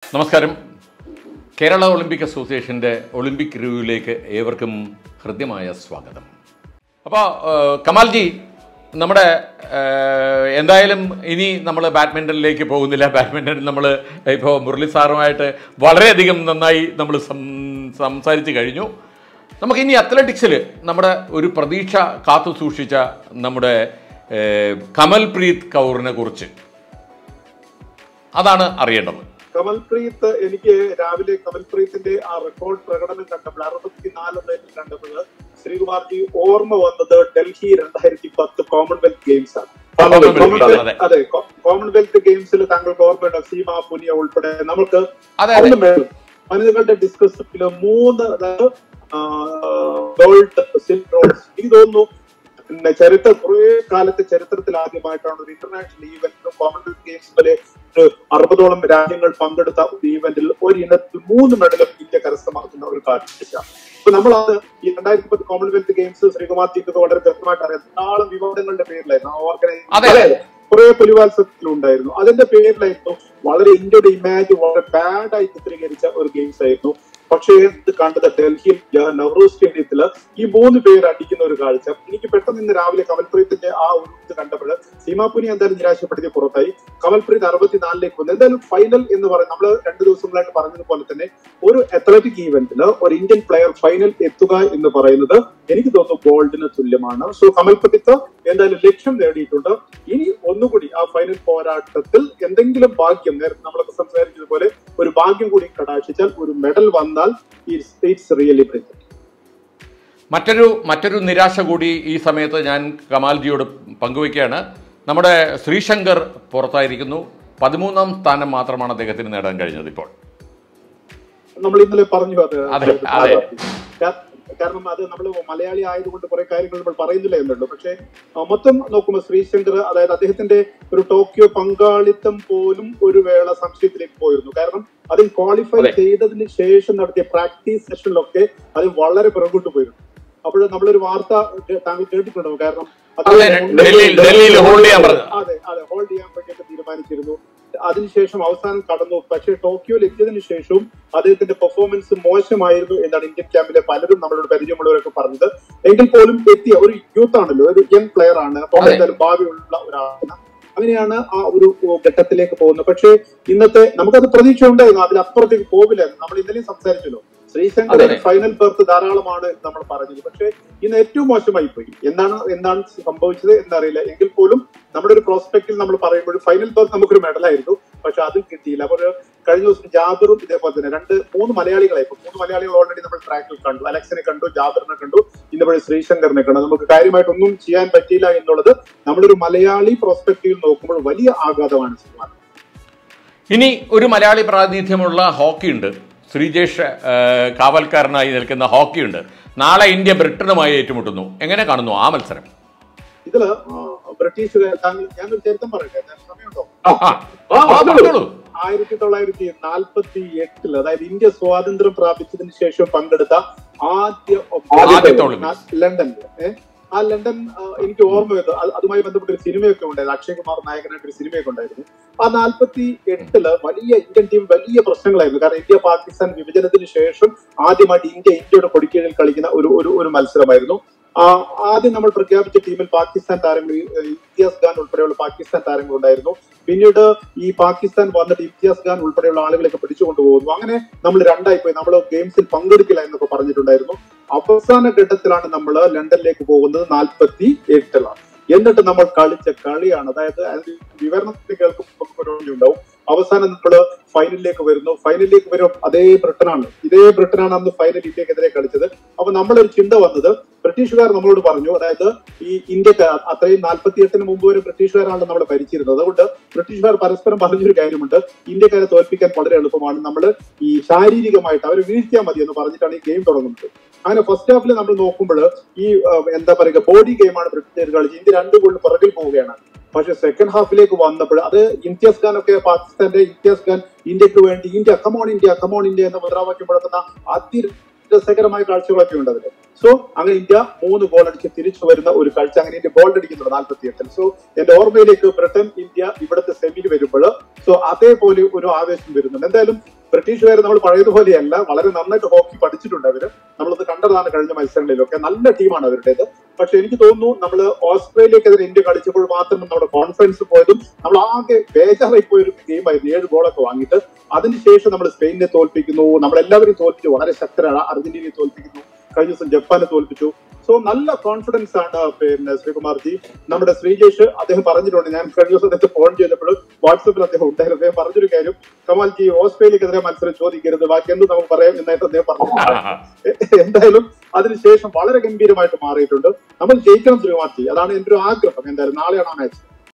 നമസ്കാരം കേരള ഒളിമ്പിക് അസോസിയേഷൻ്റെ ഒളിമ്പിക് റിവ്യൂവിലേക്ക് ഏവർക്കും ഹൃദ്യമായ സ്വാഗതം അപ്പോൾ കമാൽജി നമ്മുടെ ഏഹ്, എന്തായാലും ഇനി നമ്മൾ ബാഡ്മിൻ്റണിലേക്ക് പോകുന്നില്ല ബാഡ്മിൻ്റൺ നമ്മൾ ഇപ്പോൾ മുരളി സാറുമായിട്ട് വളരെയധികം നന്നായി നമ്മൾ സംസാരിച്ച് കഴിഞ്ഞു നമുക്ക് ഇനി അത്ലറ്റിക്സിൽ നമ്മുടെ ഒരു പ്രതീക്ഷ കാത്തു സൂക്ഷിച്ച നമ്മുടെ ഏഹ്, കമൽപ്രീത് കൗറിനെ കുറിച്ച് അതാണ് അറിയേണ്ടത് കമൽപ്രീത് എനിക്ക് രാവിലെ കമൽപ്രീത്തിന്റെ ആ റെക്കോർഡ് പ്രകടനം കണ്ടപ്പോൾ അറുപത്തിനാല് റേറ്റിൽ കണ്ടപ്പോൾ ശ്രീകുമാർജി ഓർമ്മ വന്നത് ഡൽഹി രണ്ടായിരത്തി പത്ത് കോമൺവെൽത്ത് ഗെയിംസ് ആണ് Commonwealth കോമൺവെൽത്ത്- അതെ. അതെ കോ- കോമൺവെൽത്ത് ഗെയിംസിൽ താങ്കൾക്ക് ഓർമ്മയുണ്ടോ സീമ പുനിയ ഉൾപ്പെടെ നമുക്ക് അതെ, അന്ന് മേൽ വനിതകളുടെ ഡിസ്കസിൽ മൂന്ന് അതായത് ഗോൾഡ് സിൽവർ റോഡ്സ് എനിക്ക് തോന്നുന്നു പിന്നെ ചരിത്ര കുറെ കാലത്തെ ചരിത്രത്തിൽ ആദ്യമായിട്ടാണ് ഒരു ഇന്റർനാഷണൽ ഈവന്റ് കോമൺവെൽത്ത് ഗെയിംസ് പോലെ ഒരു അറുപതോളം രാജ്യങ്ങൾ പങ്കെടുത്ത ഒരു ഈവന്റിൽ ഒരു ഇനത്തിൽ മൂന്ന് മെഡലും ഇന്ത്യ കരസ്ഥമാക്കുന്ന ഒരു കാഴ്ച അപ്പൊ നമ്മളത് ഈ രണ്ടായിരത്തി പത്ത് കോമൺവെൽത്ത് ഗെയിംസ് ശ്രീകുമാർ ജിക്ക് വളരെ വ്യക്തമായിട്ട് അറിയാം ധാരാളം വിവാദങ്ങളുടെ പേരിലായിരുന്നു ആ അതെ. ഓർഗനൈസ് കുറെ പുലിവാത്സവത്തിലുണ്ടായിരുന്നു അതിന്റെ പേരിലായിരുന്നു വളരെ ഇന്ത്യയുടെ ഇമേജ് വളരെ ബാഡ് ആയി ചിത്രീകരിച്ച ഒരു ഗെയിംസ് ആയിരുന്നു പക്ഷേ ഇത് കണ്ടത് ഡൽഹിയിൽ ജവഹർ നെഹ്റു സ്റ്റേഡിയത്തിൽ ഈ മൂന്ന് പേര് അടിക്കുന്ന ഒരു കാഴ്ച എനിക്ക് പെട്ടെന്ന് ഇന്ന് രാവിലെ കമൽപ്രീത്തിന്റെ ആ ഒരു ഇത് കണ്ടപ്പോൾ സീമാപുരി എന്തായാലും നിരാശപ്പെടുത്തി പുറത്തായി കമൽപ്രീത് അറുപത്തിനാലിലേക്ക് വന്നു എന്തായാലും ഫൈനൽ എന്ന് പറയുന്നത് നമ്മൾ രണ്ടു ദിവസങ്ങളായിട്ട് പറഞ്ഞതുപോലെ തന്നെ ഒരു അത്ലറ്റിക് ഈവന്റിൽ ഒരു ഇന്ത്യൻ പ്ലെയർ ഫൈനൽ എത്തുക എന്ന് പറയുന്നത് എനിക്ക് തോന്നുന്നു ഗോൾഡിന് തുല്യമാണ് സോ കമൽപ്രീത് എന്തായാലും ലക്ഷ്യം നേടിയിട്ടുണ്ട് ഇനി ഒന്നുകൂടി ആ ഫൈനൽ പോരാട്ടത്തിൽ എന്തെങ്കിലും ഭാഗ്യം നേരത്തെ നമ്മളൊക്കെ സംസാരിച്ചതുപോലെ ഒരു ഭാഗ്യം കൂടി കടാക്ഷിച്ചാൽ ഒരു മെഡൽ വന്നാൽ ഇറ്റ്സ് റിയലി ബ്രില്യൻ മറ്റൊരു മറ്റൊരു നിരാശ കൂടി ഈ സമയത്ത് ഞാൻ കമാൽജിയോട് പങ്കുവയ്ക്കുകയാണ് നമ്മുടെ ശ്രീശങ്കർ പുറത്തായിരിക്കുന്നു പതിമൂന്നാം സ്ഥാനം മാത്രമാണ് അദ്ദേഹത്തിന് നേടാൻ കഴിഞ്ഞത് ഇപ്പോൾ നമ്മൾ ഇന്നലെ പറഞ്ഞു അത് അതെ, അതെ. കാ- കാരണം അത് നമ്മൾ മലയാളി ആയതുകൊണ്ട് കുറെ കാര്യങ്ങൾ നമ്മൾ പറയുന്നില്ല എന്നുള്ളൂ പക്ഷേ ആ, മൊത്തം നോക്കുമ്പോൾ ശ്രീശങ്കർ അതായത് അദ്ദേഹത്തിന്റെ ഒരു ടോക്കിയോ പങ്കാളിത്തം പോലും ഒരു വേള സംശയത്തിലേക്ക് പോയിരുന്നു കാരണം അതിൽ ക്വാളിഫൈ അതെ. ചെയ്തതിന് ശേഷം നടത്തിയ പ്രാക്ടീസ് സെഷനിലൊക്കെ അത് വളരെ പിറകോട്ട് പോയിരുന്നു അപ്പോൾ നമ്മളൊരു വാർത്ത കേ- താങ്കൾ കേട്ടിട്ടുണ്ടാവും കാരണം അതെ, അദ്ദേഹം ഡൽഹിയിൽ- ഡൽഹിയിൽ hold ചെയ്യാൻ പറഞ്ഞു. അതെ അതെ ഹോൾഡ് ചെയ്യാൻ വേണ്ടിയിട്ട് തീരുമാനിച്ചിരുന്നു അതിനുശേഷം അവസാനം കടന്നു പക്ഷേ ടോക്കിയോയിൽ എത്തിയതിനു ശേഷവും അദ്ദേഹത്തിന്റെ പെർഫോമൻസ് മോശമായിരുന്നു എന്നാണ് ഇന്ത്യൻ ക്യാമ്പിലെ പലരും നമ്മളോട് പരിചയമുള്ളവരൊക്കെ പറഞ്ഞത് എങ്കിൽ പോലും എത്തിയ ഒരു യൂത്ത് ആണല്ലോ ഒരു യങ് പ്ലെയർ ആണ് അപ്പോൾ അതെ. എന്തായാലും ഭാവിയുള്ള ഒരാളാണ് അങ്ങനെയാണ് ആ ഒരു ഘട്ടത്തിലേക്ക് പോകുന്നത് പക്ഷേ ഇന്നത്തെ നമുക്കത് പ്രതീക്ഷ ഉണ്ടായിരുന്നു അതിലപ്പുറത്തേക്ക് പോവില്ലായിരുന്നു നമ്മൾ ഇന്നലെയും സംസാരിച്ചല്ലോ ശ്രീശങ്കർ അതെ. ഫൈനൽ ബർത്ത് ധാരാളമാണ് എന്ന് നമ്മൾ പറഞ്ഞത് പക്ഷേ ഇന്ന് ഏറ്റവും മോശമായി പോയി എന്താണ് എന്താണ് സംഭവിച്ചത് എന്നറിയില്ല എങ്കിൽ പോലും നമ്മുടെ ഒരു പ്രോസ്പെക്റ്റിൽ നമ്മൾ പറയുമ്പോൾ ഫൈനൽ ബർത്ത് നമുക്കൊരു മെഡലായിരുന്നു പക്ഷെ അതും കിട്ടിയില്ല അപ്പോൾ കഴിഞ്ഞ ദിവസം ജാബിറും ഇതേപോലെ തന്നെ രണ്ട് മൂന്ന് മലയാളികളെ ഇപ്പൊ മൂന്ന് മലയാളികൾ ഓൾറെഡി നമ്മൾ ട്രാക്കിൽ കണ്ടു അലക്സിനെ കണ്ടു ജാബിറിനെ കണ്ടു ഇന്നിവിടെ ശ്രീശങ്കറിനെ കണ്ടു നമുക്ക് കാര്യമായിട്ടൊന്നും ചെയ്യാൻ പറ്റിയില്ല എന്നുള്ളത് നമ്മളൊരു മലയാളി പ്രോസ്പെക്റ്റീവിൽ നോക്കുമ്പോൾ വലിയ ആഘാതമാണ് സിനിമ ഇനി ഒരു മലയാളി പ്രാതിനിധ്യമുള്ള ഹോക്കിയുണ്ട് ശ്രീജേഷ് ആ, കാവൽക്കാരനായി നിൽക്കുന്ന ഹോക്കിയുണ്ട് നാളെ ഇന്ത്യ ബ്രിട്ടനുമായി ഏറ്റുമുട്ടുന്നു എങ്ങനെ കാണുന്നു ആ മത്സരം ഇതില് ആ, ബ്രിട്ടീഷുകാർ താങ്കൾ ഞാനൊരു ചരിത്രം പറയട്ടെ ഞാൻ സമയമുണ്ടോ ആ, ആ, പറഞ്ഞോളൂ. ആയിരത്തി തൊള്ളായിരത്തി നാൽപ്പത്തി എട്ടിൽ അതായത് ഇന്ത്യ സ്വാതന്ത്ര്യം പ്രാപിച്ചതിന് ശേഷം പങ്കെടുത്ത ആദ്യ ആദ്യത്തെ ഒളിമ്പിക്സ്. ലണ്ടനിൽ ഏഹ് ആ ലണ്ടൻ ആ, എനിക്ക് ഓർമ്മ വരുന്നു അത് അതുമായി ബന്ധപ്പെട്ട ഒരു സിനിമയൊക്കെ ഉണ്ടായിരുന്നു അക്ഷയ് കുമാർ നായകനായിട്ട് ഒരു സിനിമയൊക്കെ ഉണ്ടായിരുന്നു ആ നാൽപ്പത്തി എട്ടില് വലിയ ഇന്ത്യൻ ടീം വലിയ പ്രശ്നങ്ങളായിരുന്നു കാരണം ഇന്ത്യ പാകിസ്ഥാൻ വിഭജനത്തിന് ശേഷം ആദ്യമായിട്ട് ഇന്ത്യ ഇന്ത്യയുടെ കൊടിക്കീഴിൽ കളിക്കുന്ന ഒരു ഒരു ഒരു മത്സരമായിരുന്നു ആ, ആദ്യം നമ്മൾ പ്രഖ്യാപിച്ച ടീമിൽ പാകിസ്ഥാൻ താരങ്ങൾ ഏഹ്, ഇംതിയാസ് ഖാൻ ഉൾപ്പെടെയുള്ള പാകിസ്ഥാൻ താരങ്ങൾ ഉണ്ടായിരുന്നു പിന്നീട് ഈ പാകിസ്ഥാൻ വന്നിട്ട് ഇംതിയാസ് ഖാൻ ഉൾപ്പെടെയുള്ള ആളുകളൊക്കെ പിടിച്ചുകൊണ്ട് പോകുന്നു അങ്ങനെ നമ്മൾ രണ്ടായി പോയി നമ്മൾ ഗെയിംസിൽ പങ്കെടുക്കില്ല എന്നൊക്കെ പറഞ്ഞിട്ടുണ്ടായിരുന്നു അവസാന ഘട്ടത്തിലാണ് നമ്മൾ ലണ്ടനിലേക്ക് പോകുന്നത് നാൽപ്പത്തി എട്ടിലാണ് എന്നിട്ട് നമ്മൾ കളിച്ച കളിയാണ് അതായത് അതിന്റെ വിവരണത്തിൽ കേൾക്കുമ്പോൾ ഒരു ഓർമ്മ ഉണ്ടാവും അവസാനം നമ്മൾ ഫൈനലിലേക്ക് വരുന്നു ഫൈനലിലേക്ക് വരും അതേ ബ്രിട്ടനാണ് ഇതേ ബ്രിട്ടനാണ് അന്ന് ഫൈനൽ ഇന്ത്യക്കെതിരെ കളിച്ചത് അപ്പൊ നമ്മളൊരു ചിന്ത വന്നത് ബ്രിട്ടീഷുകാർ നമ്മളോട് പറഞ്ഞു അതായത് ഈ ഇന്ത്യക്ക് അത്രയും നാൽപ്പത്തി എട്ടിന് മുമ്പ് വരെ ബ്രിട്ടീഷുകാരാണ് നമ്മളെ ഭരിച്ചിരുന്നത് അതുകൊണ്ട് ബ്രിട്ടീഷുകാർ പരസ്പരം പറഞ്ഞൊരു കാര്യമുണ്ട് ഇന്ത്യക്കാരെ തോൽപ്പിക്കാൻ വളരെ എളുപ്പമാണ് നമ്മൾ ഈ ശാരീരികമായിട്ട് അവരെ വീഴ്ത്തിയാൽ മതി എന്ന് പറഞ്ഞിട്ടാണ് ഈ ഗെയിം തുടങ്ങുന്നത് അങ്ങനെ ഫസ്റ്റ് ഹാഫിൽ നമ്മൾ നോക്കുമ്പോൾ ഈ ആ, എന്താ പറയുക ബോഡി ഗെയിമാണ് ബ്രിട്ടീഷുകാർ കളിച്ച് ഇന്ത്യ രണ്ട് ഗോളിൽ പിറകിൽ പോവുകയാണ് പക്ഷെ സെക്കൻഡ് ഹാഫിലേക്ക് വന്നപ്പോൾ അത് ഇംതിയാസ് ഖാൻ ഒക്കെ പാകിസ്ഥാന്റെ ഇംതിയാസ് ഖാൻ ഇന്ത്യക്ക് വേണ്ടി India come on India come on India എന്ന മുദ്രാവാക്യം മുഴക്കുന്ന അതിരസകരമായ കാഴ്ചകളൊക്കെ ഉണ്ട് അതിൽ സോ അങ്ങനെ ഇന്ത്യ മൂന്ന് ഗോൾ അടിച്ച് തിരിച്ചു വരുന്ന ഒരു കാഴ്ച അങ്ങനെ ഇന്ത്യ ഗോൾ അടിക്കുന്നുണ്ട് നാൽപ്പത്തി എട്ടിൽ സോ എന്റെ ഓർമ്മയിലേക്ക് ബ്രിട്ടൻ ഇന്ത്യ ഇവിടുത്തെ സെമിയിൽ വരുമ്പോൾ സോ അതേപോലെ ഒരു ആവേശം വരുന്നുണ്ട് എന്തായാലും ബ്രിട്ടീഷുകാർ നമ്മൾ പഴയതുപോലെയല്ല വളരെ നന്നായിട്ട് ഹോക്കി പഠിച്ചിട്ടുണ്ട് അവര് നമ്മളത് കണ്ടതാണ് കഴിഞ്ഞ മത്സരങ്ങളിലൊക്കെ നല്ല ടീമാണ് അവരുടേത് പക്ഷെ എനിക്ക് തോന്നുന്നു നമ്മൾ ഓസ്ട്രേലിയക്കെതിരെ ഇന്ത്യ കളിച്ചപ്പോൾ മാത്രം നമ്മുടെ കോൺഫിഡൻസ് പോയതും നമ്മൾ ആകെ ബേജാറായി പോയ ഒരു ഗെയിമായിരുന്നു ഏഴ് ഗോളൊക്കെ വാങ്ങിയിട്ട് അതിനുശേഷം നമ്മൾ സ്പെയിനിനെ തോൽപ്പിക്കുന്നു നമ്മളെല്ലാവരും തോൽപ്പിച്ചു വളരെ ശക്തരാണ് അർജന്റീനയെ തോൽപ്പിക്കുന്നു കഴിഞ്ഞ ദിവസം ജപ്പാനെ തോൽപ്പിച്ചു സോ നല്ല കോൺഫിഡൻസ് ആണ് പിന്നെ ശ്രീകുമാർജി നമ്മുടെ ശ്രീജേഷ് അദ്ദേഹം പറഞ്ഞിട്ടുണ്ട് ഞാൻ കഴിഞ്ഞ ദിവസം അദ്ദേഹത്തെ ഫോൺ ചെയ്തപ്പോൾ വാട്സപ്പിൽ അദ്ദേഹം ഉണ്ടായിരുന്നു അദ്ദേഹം പറഞ്ഞൊരു കാര്യം കമാൽജി ഓസ്ട്രേലിയക്കെതിരെ മത്സരം ചോദിക്കരുത് ബാക്കി എന്ത് നമുക്ക് പറയാം എന്നായിട്ട് അദ്ദേഹം പറഞ്ഞു എന്തായാലും അതിനുശേഷം വളരെ ഗംഭീരമായിട്ട് മാറിയിട്ടുണ്ട് നമ്മൾ ജയിക്കണം ശ്രീകുമാർജി അതാണ് എന്റെ ഒരു ആഗ്രഹം എന്തായാലും നാളെയാണ് ആ മാച്ച്